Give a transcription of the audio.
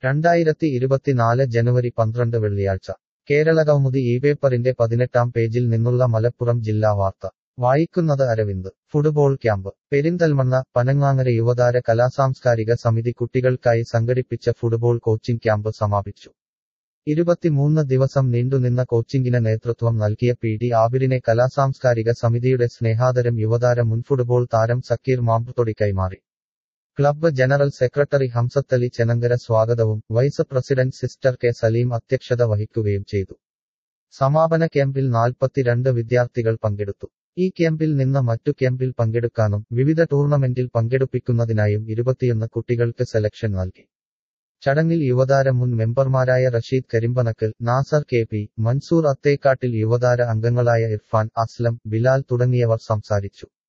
രണ്ടായിരത്തി ഇരുപത്തിനാല് ജനുവരി പന്ത്രണ്ട് വെള്ളിയാഴ്ച കേരളകൗമുദി ഈ പേപ്പറിന്റെ പതിനെട്ടാം പേജിൽ നിന്നുള്ള മലപ്പുറം ജില്ലാ വാർത്ത വായിക്കുന്നത് അരവിന്ദ് ഫുട്ബോൾ ക്യാമ്പ് പെരിന്തൽമണ്ണ പനങ്ങാങ്ങര യുവതാര കലാസാംസ്കാരിക സമിതി കുട്ടികൾക്കായി സംഘടിപ്പിച്ച ഫുട്ബോൾ കോച്ചിംഗ് ക്യാമ്പ് സമാപിച്ചു ഇരുപത്തിമൂന്ന് ദിവസം നീണ്ടുനിന്ന കോച്ചിംഗിന് നേതൃത്വം നൽകിയ പി ഡി ആബിറിനെ കലാസാംസ്കാരിക സമിതിയുടെ സ്നേഹാദരം യുവതാര മുൻ ഫുട്ബോൾ താരം സക്കീർ മാമ്പുത്തൊടി കൈമാറി club general secretary Hamsathali Chenankara സ്വാഗതവും vice president sister K Saleem അധ്യക്ഷത വഹിക്കുകയും ചെയ്തു സമാപന ക്യാമ്പിൽ നാൽപ്പത്തിരണ്ട് വിദ്യാർത്ഥികൾ പങ്കെടുത്തു ഈ ക്യാമ്പിൽ നിന്ന് മറ്റു ക്യാമ്പിൽ പങ്കെടുക്കാനും വിവിധ ടൂർണമെന്റിൽ പങ്കെടുപ്പിക്കുന്നതിനായും ഇരുപത്തിയൊന്ന് കുട്ടികൾക്ക് സെലക്ഷൻ നൽകി ചടങ്ങിൽ യുവതാര മുൻ മെമ്പർമാരായ റഷീദ് കരിമ്പനക്കൽ നാസർ കെ പി മൻസൂർ അത്തേക്കാട്ടിൽ യുവതാര അംഗങ്ങളായ ഇർഫാൻ അസ്ലം ബിലാൽ തുടങ്ങിയവർ സംസാരിച്ചു